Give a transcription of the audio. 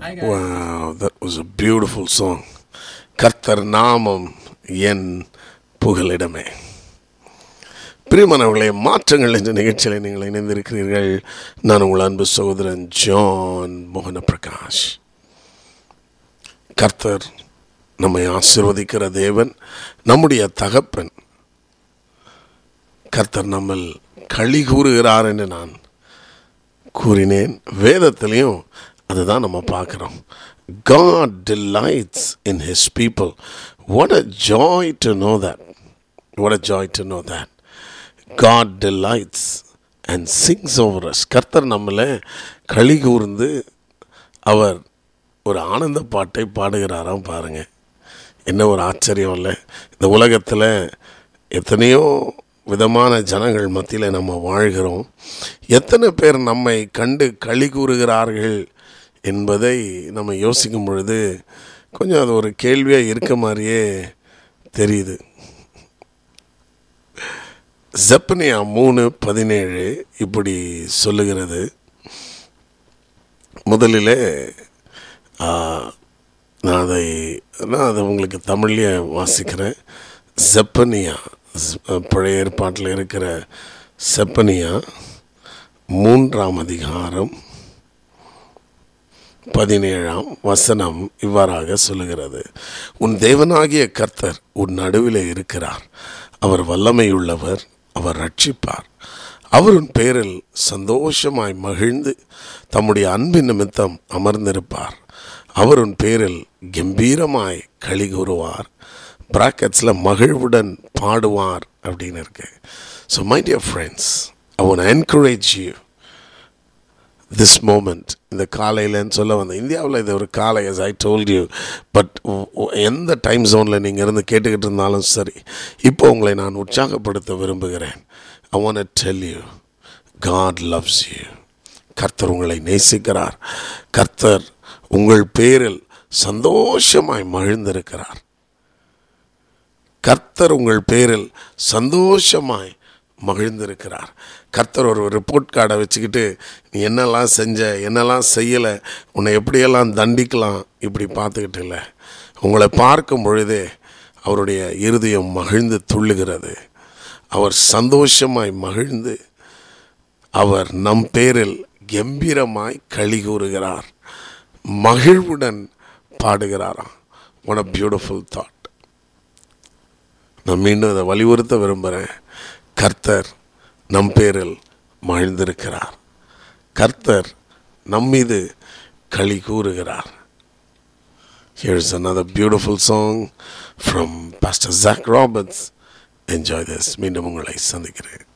Wow, that was a beautiful song. கர்த்தர் நாமம் என் புகலிடமே பிரியமானவர்களே மாற்றங்கள் என்ற நிகழ்ச்சியில் நீங்கள் இணைந்திருக்கிறீர்கள் நான் உங்கள் அன்பு சகோதரன் ஜான் மோகன பிரகாஷ் கர்த்தர் நம்மை ஆசிர்வதிக்கிற தேவன் நம்முடைய தகப்பன் கர்த்தர் நம்மில் களி கூறுகிறார் என்று நான் கூறினேன் வேதத்திலையும் அதுதான் நம்ம பார்க்குறோம் God delights in his people. What a joy to know that. What a joy to know that. God delights and sings over us. கர்த்தர் நம்மளை களி கூர்ந்து அவர் ஒரு ஆனந்த பாட்டை பாடுகிறாராம் பாருங்க என்ன ஒரு ஆச்சரியம் இல்லை இந்த உலகத்தில் எத்தனையோ விதமான ஜனங்கள் மத்தியில் நம்ம வாழ்கிறோம் எத்தனை பேர் நம்மை கண்டு களி கூறுகிறார்கள் என்பதை நம்ம யோசிக்கும் பொழுது கொஞ்சம் அது ஒரு கேள்வியாக இருக்க மாதிரியே தெரியுது ஜெப்பனியா மூணு பதினேழு இப்படி சொல்லுகிறது முதலிலே ஆ, நான் அதை நான் அதை உங்களுக்கு தமிழ்லேயே வாசிக்கிறேன் செப்பனியா ஸ்- பழைய ஏற்பாட்டில் இருக்கிற செப்பனியா மூன்றாம் அதிகாரம் பதினேழாம் வசனம் இவ்வாறாக சொல்லுகிறது உன் தேவனாகிய கர்த்தர் உன் நடுவிலே இருக்கிறார் அவர் வல்லமையுள்ளவர் அவர் ரட்சிப்பார் அவர் உன் பேரில் சந்தோஷமாய் மகிழ்ந்து தம்முடைய அன்பின் நிமித்தம் அமர்ந்திருப்பார் அவர் உன் பேரில் கம்பீரமாய் களி கூறுவார் பிராக்கெட்ஸில் மகிழ்வுடன் பாடுவார் அப்படின்னு இருக்கு so my dear friends I want encourage you this moment இந்த காலையிலன்னு சொல்ல வந்தேன் இந்தியாவில் இது ஒரு காலை as I told you but எந்த டைம் ஜோனில் நீங்கள் இருந்து கேட்டுக்கிட்டு இருந்தாலும் சரி இப்போ உங்களை நான் உற்சாகப்படுத்த விரும்புகிறேன் I want tell you God loves you கர்த்தர் உங்களை நேசிக்கிறார் கர்த்தர் உங்கள் பேரில் சந்தோஷமாய் மகிழ்ந்திருக்கிறார் கர்த்தர் உங்கள் பேரில் சந்தோஷமாய் மகிழ்ந்திருக்கிறார் கர்த்தர் ஒரு ரிப்போர்ட் கார்டை வச்சுக்கிட்டு நீ என்னெல்லாம் செஞ்ச என்னெல்லாம் செய்யலை உன்னை எப்படியெல்லாம் தண்டிக்கலாம் இப்படி பார்த்துக்கிட்டு இல்லை உங்களை பார்க்கும் பொழுதே அவருடைய இருதயம் மகிழ்ந்து துள்ளுகிறது அவர் சந்தோஷமாய் மகிழ்ந்து அவர் நம் பேரில் கம்பீரமாய் களி கூறுகிறார் மகிழ்வுடன் பாடுகிறாராம் what a பியூட்டிஃபுல் தாட் நான் மீண்டும் அதை வலியுறுத்த விரும்புகிறேன் கர்த்தர் நம் பேரில் மகிழ்ந்திருக்கிறார் கர்த்தர் நம் மீது களி கூறுகிறார் Here's another beautiful song from Pastor Zach Roberts. Enjoy this. மீண்டும் உங்களை சந்திக்கிறேன்